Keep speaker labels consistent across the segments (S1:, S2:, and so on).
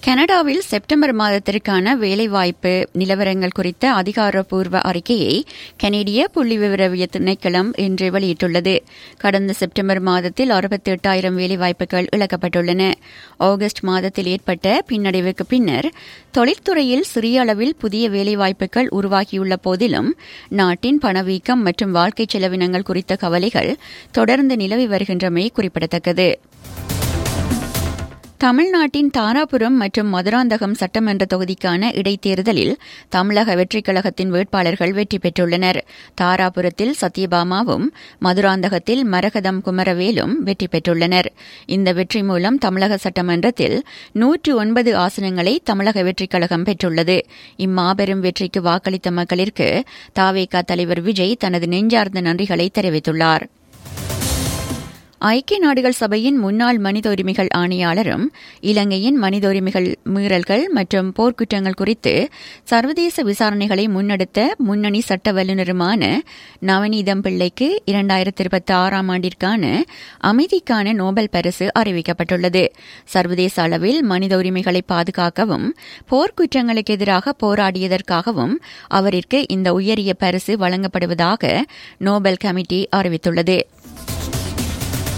S1: கனடாவில் செப்டம்பர் மாதத்திற்கான வேலைவாய்ப்பு நிலவரங்கள் குறித்த அதிகாரப்பூர்வ அறிக்கையை கனேடிய புள்ளிவிவர திணைக்களம் இன்று வெளியிட்டுள்ளது கடந்த செப்டம்பர் மாதத்தில் அறுபத்தி எட்டாயிரம் வேலைவாய்ப்புகள் இழக்கப்பட்டுள்ளன ஆகஸ்ட் மாதத்தில் ஏற்பட்ட பின்னடைவுக்கு பின்னர் தொழில்துறையில் சிறிய அளவில் புதிய வேலைவாய்ப்புகள் உருவாகியுள்ள போதிலும் நாட்டின் பணவீக்கம் மற்றும் வாழ்க்கை செலவினங்கள் குறித்த கவலைகள் தொடர்ந்து நிலவி வருகின்றமை குறிப்பிடத்தக்கது தமிழ்நாட்டின் தாராபுரம் மற்றும் மதுராந்தகம் சட்டமன்ற தொகுதிக்கான இடைத்தேர்தலில் தமிழக வெற்றிக் கழகத்தின் வேட்பாளர்கள் வெற்றி பெற்றுள்ளனர் தாராபுரத்தில் சத்யபாமாவும் மதுராந்தகத்தில் மரகதம் குமரவேலும் வெற்றி பெற்றுள்ளனர் இந்த வெற்றி மூலம் தமிழக சட்டமன்றத்தில் நூற்று ஒன்பது ஆசனங்களை தமிழக வெற்றிக் கழகம் பெற்றுள்ளது இம்மாபெரும் வெற்றிக்கு வாக்களித்த மக்களிற்கு தாவேகா தலைவர் விஜய் தனது நெஞ்சார்ந்த நன்றிகளை தெரிவித்துள்ளார் ஐக்கிய நாடுகள் சபையின் முன்னாள் மனித உரிமைகள் ஆணையாளரும் இலங்கையின் மனித உரிமைகள் மீறல்கள் மற்றும் போர்க்குற்றங்கள் குறித்து சர்வதேச விசாரணைகளை முன்னெடுத்த முன்னணி சட்ட வல்லுநருமான நவநீதம் பிள்ளைக்கு இரண்டாயிரத்தி இருபத்தி ஆறாம் ஆண்டிற்கான அமைதிக்கான நோபல் பரிசு அறிவிக்கப்பட்டுள்ளது சர்வதேச அளவில் மனித உரிமைகளை பாதுகாக்கவும் போர்க்குற்றங்களுக்கு எதிராக போராடியதற்காகவும் அவருக்கு இந்த உயரிய பரிசு வழங்கப்படுவதாக நோபல் கமிட்டி அறிவித்துள்ளது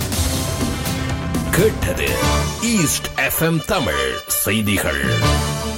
S2: கேட்டது ஈஸ்ட் எஃப்எம் தமிழ் செய்திகள்